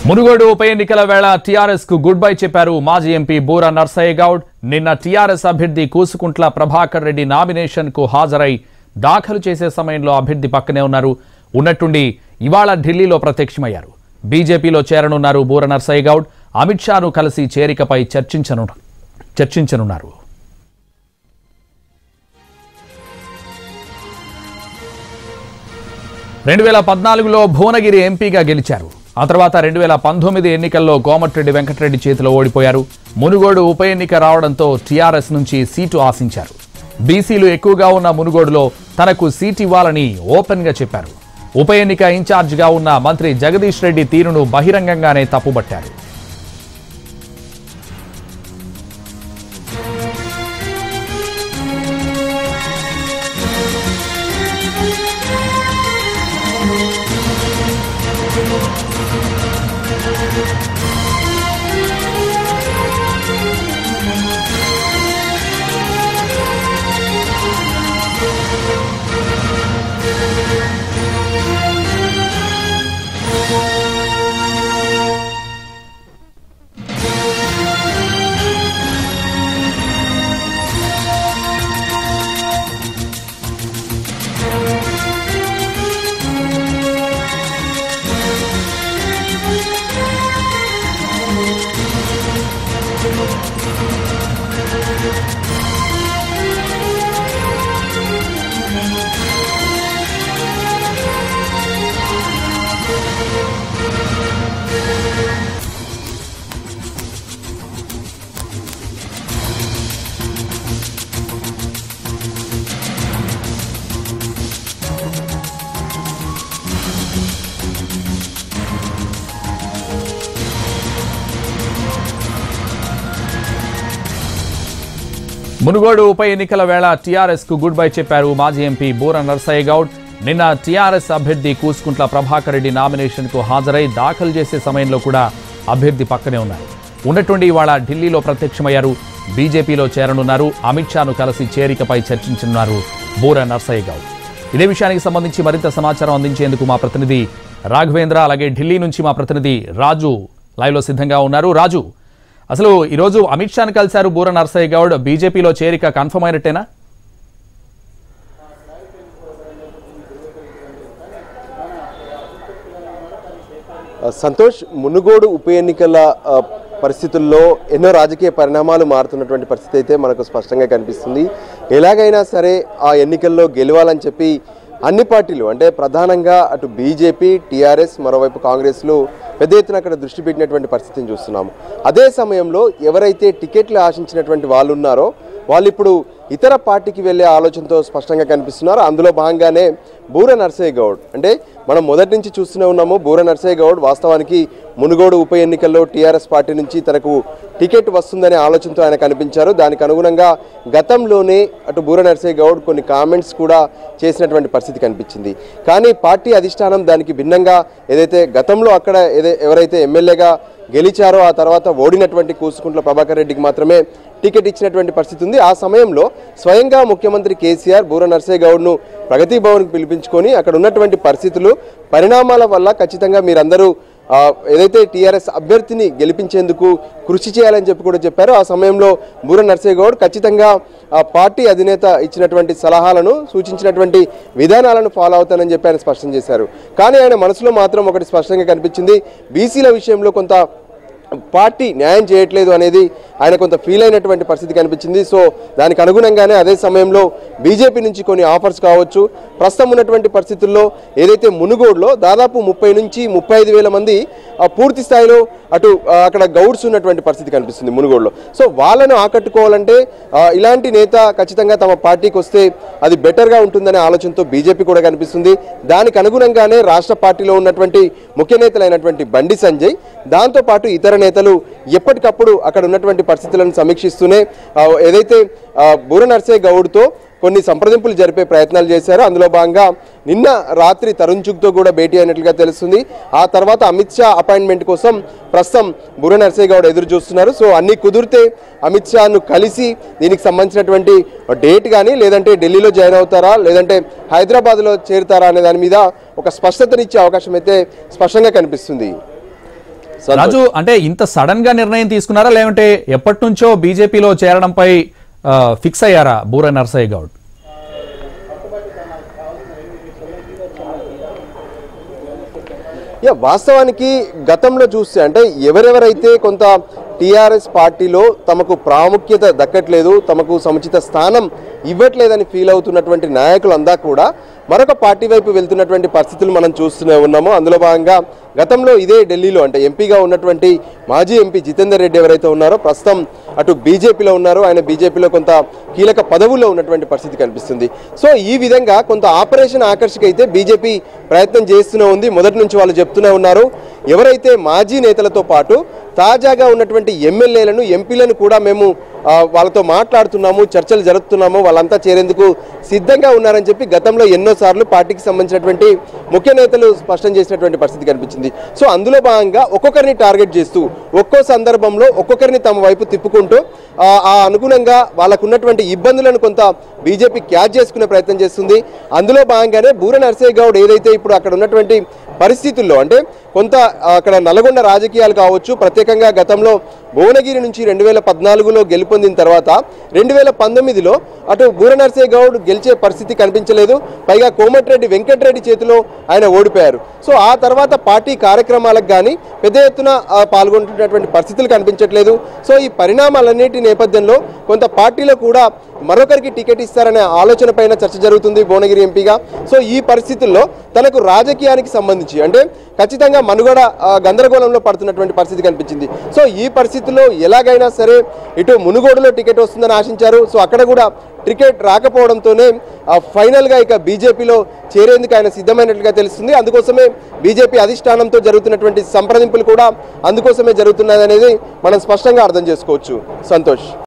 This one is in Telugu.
మునుగోడు ఉప ఎన్నికల వేళ టీఆర్ఎస్ కు గుడ్ బై చెప్పారు మాజీ ఎంపీ బూర నర్సయ్య గౌడ్ నిన్న టీఆర్ఎస్ అభ్యర్థి కూసుకుంట్ల ప్రభాకర్ రెడ్డి నామినేషన్ కు హాజరై దాఖలు చేసే సమయంలో అభ్యర్థి పక్కనే ఉన్నారు ఉన్నట్టుండి ఇవాళ ఢిల్లీలో ప్రత్యక్షమయ్యారు బీజేపీలో చేరనున్నారు బూర నర్సయ్య గౌడ్ అమిత్ షాను కలిసి చేరికపై చర్చించను చర్చించనున్నారు రెండు వేల పద్నాలుగులో భువనగిరి ఎంపీగా గెలిచారు ఆ తర్వాత రెండు వేల పంతొమ్మిది ఎన్నికల్లో కోమటిరెడ్డి వెంకటరెడ్డి చేతిలో ఓడిపోయారు మునుగోడు ఉప ఎన్నిక రావడంతో టీఆర్ఎస్ నుంచి సీటు ఆశించారు బీసీలు ఎక్కువగా ఉన్న మునుగోడులో తనకు సీట్ ఇవ్వాలని ఓపెన్గా చెప్పారు ఉప ఎన్నిక ఇన్ఛార్జిగా ఉన్న మంత్రి జగదీష్ రెడ్డి తీరును బహిరంగంగానే తప్పుబట్టారు మునుగోడు ఉప ఎన్నికల వేళ టీఆర్ఎస్ కు గుడ్ బై చెప్పారు మాజీ ఎంపీ బూర నర్సయ్య గౌడ్ నిన్న టీఆర్ఎస్ అభ్యర్థి కూసుకుంట్ల ప్రభాకర్ రెడ్డి నామినేషన్ కు హాజరై దాఖలు చేసే సమయంలో కూడా అభ్యర్థి పక్కనే ఉన్నారు ఉన్నట్టుండి ఇవాళ ఢిల్లీలో ప్రత్యక్షమయ్యారు బీజేపీలో చేరనున్నారు అమిత్ షాను కలిసి చేరికపై చర్చించనున్నారు బూర నర్సయ్య గౌడ్ ఇదే విషయానికి సంబంధించి మరింత సమాచారం అందించేందుకు మా ప్రతినిధి రాఘవేంద్ర అలాగే ఢిల్లీ నుంచి మా ప్రతినిధి రాజు లైవ్లో సిద్ధంగా ఉన్నారు రాజు అసలు ఈరోజు అమిత్ షాను కలిశారు బూర నర్సయ్య గౌడ్ బీజేపీలో చేరిక కన్ఫర్మ్ అయినట్టేనా సంతోష్ మునుగోడు ఉప ఎన్నికల ఆ, పరిస్థితుల్లో ఎన్నో రాజకీయ పరిణామాలు మారుతున్నటువంటి పరిస్థితి అయితే మనకు స్పష్టంగా కనిపిస్తుంది ఎలాగైనా సరే ఆ ఎన్నికల్లో గెలవాలని చెప్పి అన్ని పార్టీలు అంటే ప్రధానంగా అటు బీజేపీ టీఆర్ఎస్ మరోవైపు కాంగ్రెస్లు పెద్ద ఎత్తున అక్కడ దృష్టి పెట్టినటువంటి పరిస్థితిని చూస్తున్నాము అదే సమయంలో ఎవరైతే టికెట్లు ఆశించినటువంటి వాళ్ళు ఉన్నారో వాళ్ళు ఇప్పుడు ఇతర పార్టీకి వెళ్ళే ఆలోచనతో స్పష్టంగా కనిపిస్తున్నారు అందులో భాగంగానే బూర నర్సయ్య గౌడ్ అంటే మనం మొదటి నుంచి చూస్తూనే ఉన్నాము బూర నర్సయ్య గౌడ్ వాస్తవానికి మునుగోడు ఉప ఎన్నికల్లో టీఆర్ఎస్ పార్టీ నుంచి తనకు టికెట్ వస్తుందనే ఆలోచనతో ఆయన కనిపించారు దానికి అనుగుణంగా గతంలోనే అటు బూర నర్సయ్య గౌడ్ కొన్ని కామెంట్స్ కూడా చేసినటువంటి పరిస్థితి కనిపించింది కానీ పార్టీ అధిష్టానం దానికి భిన్నంగా ఏదైతే గతంలో అక్కడ ఏదై ఎవరైతే ఎమ్మెల్యేగా గెలిచారో ఆ తర్వాత ఓడినటువంటి కూసుకుంట్ల ప్రభాకర్ రెడ్డికి మాత్రమే టికెట్ ఇచ్చినటువంటి పరిస్థితి ఉంది ఆ సమయంలో స్వయంగా ముఖ్యమంత్రి కేసీఆర్ బూర నర్సయ్య గౌడ్ను ప్రగతి భవన్కి పిలిపించుకొని అక్కడ ఉన్నటువంటి పరిస్థితులు పరిణామాల వల్ల ఖచ్చితంగా మీరందరూ ఆ, ఏదైతే టీఆర్ఎస్ అభ్యర్థిని గెలిపించేందుకు కృషి చేయాలని చెప్పి కూడా చెప్పారు ఆ సమయంలో బూర నర్సయ్య గౌడ్ ఖచ్చితంగా ఆ పార్టీ అధినేత ఇచ్చినటువంటి సలహాలను సూచించినటువంటి విధానాలను ఫాలో అవుతానని చెప్పి ఆయన స్పష్టం చేశారు కానీ ఆయన మనసులో మాత్రం ఒకటి స్పష్టంగా కనిపించింది బీసీల విషయంలో కొంత పార్టీ న్యాయం చేయట్లేదు అనేది ఆయన కొంత ఫీల్ అయినటువంటి పరిస్థితి కనిపించింది సో దానికి అనుగుణంగానే అదే సమయంలో బీజేపీ నుంచి కొన్ని ఆఫర్స్ కావచ్చు ప్రస్తుతం ఉన్నటువంటి పరిస్థితుల్లో ఏదైతే మునుగోడులో దాదాపు ముప్పై నుంచి ముప్పై ఐదు వేల మంది ఆ, పూర్తి స్థాయిలో అటు ఆ, అక్కడ గౌడ్స్ ఉన్నటువంటి పరిస్థితి కనిపిస్తుంది మునుగోడులో సో వాళ్ళను ఆకట్టుకోవాలంటే ఆ, ఇలాంటి నేత ఖచ్చితంగా తమ పార్టీకి వస్తే అది బెటర్గా ఉంటుందనే ఆలోచనతో బీజేపీ కూడా కనిపిస్తుంది దానికి అనుగుణంగానే రాష్ట్ర పార్టీలో ఉన్నటువంటి ముఖ్య నేతలైనటువంటి బండి సంజయ్ దాంతోపాటు ఇతర నేతలు ఎప్పటికప్పుడు అక్కడ ఉన్నటువంటి పరిస్థితులను సమీక్షిస్తూనే ఆ, ఏదైతే ఆ, బూర నర్సయ్య గౌడ్తో కొన్ని సంప్రదింపులు జరిపే ప్రయత్నాలు చేశారు అందులో భాగంగా నిన్న రాత్రి తరుణ్ చుగ్తో కూడా భేటీ అయినట్లుగా తెలుస్తుంది ఆ తర్వాత అమిత్ షా అపాయింట్మెంట్ కోసం ప్రస్తుతం బుర్ర నర్సయ్య గౌడ్ ఎదురు చూస్తున్నారు సో అన్ని కుదిరితే అమిత్ షాను కలిసి దీనికి సంబంధించినటువంటి డేట్ కానీ లేదంటే ఢిల్లీలో జాయిన్ అవుతారా లేదంటే హైదరాబాద్లో చేరుతారా అనే దాని మీద ఒక స్పష్టతనిచ్చే అవకాశం అయితే స్పష్టంగా కనిపిస్తుంది రాజు అంటే ఇంత సడన్ గా నిర్ణయం తీసుకున్నారా లేదంటే ఎప్పటి నుంచో బీజేపీలో చేరడంపై ఆ, ఫిక్స్ అయ్యారా బూర నర్సయ్య గౌడ్ యా వాస్తవానికి గతంలో చూస్తే అంటే ఎవరెవరైతే కొంత టీఆర్ఎస్ పార్టీలో తమకు ప్రాముఖ్యత దక్కట్లేదు తమకు సముచిత స్థానం ఇవ్వట్లేదని ఫీల్ అవుతున్నటువంటి నాయకులందా కూడా మరొక పార్టీ వైపు వెళ్తున్నటువంటి పరిస్థితులు మనం చూస్తూనే ఉన్నాము అందులో భాగంగా గతంలో ఇదే ఢిల్లీలో అంటే ఎంపీగా ఉన్నటువంటి మాజీ ఎంపీ జితేందర్ రెడ్డి ఎవరైతే ఉన్నారో ప్రస్తుతం అటు బీజేపీలో ఉన్నారో ఆయన బీజేపీలో కొంత కీలక పదవుల్లో ఉన్నటువంటి పరిస్థితి కనిపిస్తుంది సో ఈ విధంగా కొంత ఆపరేషన్ ఆకర్షక అయితే బీజేపీ ప్రయత్నం చేస్తూనే ఉంది మొదటి నుంచి వాళ్ళు చెప్తూనే ఉన్నారు ఎవరైతే మాజీ నేతలతో పాటు తాజాగా ఉన్నటువంటి ఎమ్మెల్యేలను ఎంపీలను కూడా మేము ఆ, వాళ్ళతో మాట్లాడుతున్నాము చర్చలు జరుపుతున్నాము వాళ్ళంతా చేరేందుకు సిద్ధంగా ఉన్నారని చెప్పి గతంలో ఎన్నోసార్లు పార్టీకి సంబంధించినటువంటి ముఖ్య నేతలు స్పష్టం చేసినటువంటి పరిస్థితి కనిపించింది సో అందులో భాగంగా ఒక్కొక్కరిని టార్గెట్ చేస్తూ ఒక్కో సందర్భంలో ఒక్కొక్కరిని తమ వైపు తిప్పుకుంటూ ఆ, ఆ అనుగుణంగా వాళ్ళకు ఉన్నటువంటి ఇబ్బందులను కొంత బీజేపీ క్యాచ్ చేసుకునే ప్రయత్నం చేస్తుంది అందులో భాగంగానే బూర నర్సయ్య గౌడ్ ఏదైతే ఇప్పుడు అక్కడ ఉన్నటువంటి పరిస్థితుల్లో అంటే కొంత అక్కడ నల్గొండ రాజకీయాలు కావచ్చు ప్రత్యేకంగా గతంలో భువనగిరి నుంచి రెండు వేల పద్నాలుగులో గెలుపొందిన తర్వాత రెండు వేల పంతొమ్మిదిలో అటు బూర నర్సయ్య గౌడ్ గెలిచే పరిస్థితి కనిపించలేదు పైగా కోమటిరెడ్డి వెంకటరెడ్డి చేతిలో ఆయన ఓడిపోయారు సో ఆ తర్వాత పార్టీ కార్యక్రమాలకు కానీ పెద్ద ఎత్తున ఆ, పాల్గొంటున్నటువంటి పరిస్థితులు కనిపించట్లేదు సో ఈ పరిణామాలన్నిటి నేపథ్యంలో కొంత పార్టీలో కూడా మరొకరికి టికెట్ ఇస్తారనే ఆలోచన పైన చర్చ జరుగుతుంది భువనగిరి ఎంపీగా సో ఈ పరిస్థితుల్లో తనకు రాజకీయానికి సంబంధించి అంటే ఖచ్చితంగా మనుగడ ఆ, గందరగోళంలో పడుతున్నటువంటి పరిస్థితి కనిపించింది సో ఈ పరిస్థితుల్లో ఎలాగైనా సరే ఇటు మునుగోడులో టికెట్ వస్తుందని ఆశించారు సో అక్కడ కూడా టికెట్ రాకపోవడంతోనే ఆ, ఫైనల్గా ఇక బీజేపీలో చేరేందుకు ఆయన సిద్ధమైనట్లుగా తెలుస్తుంది అందుకోసమే బీజేపీ అధిష్టానంతో జరుగుతున్నటువంటి సంప్రదింపులు కూడా అందుకోసమే జరుగుతున్నది అనేది మనం స్పష్టంగా అర్థం చేసుకోవచ్చు సంతోష్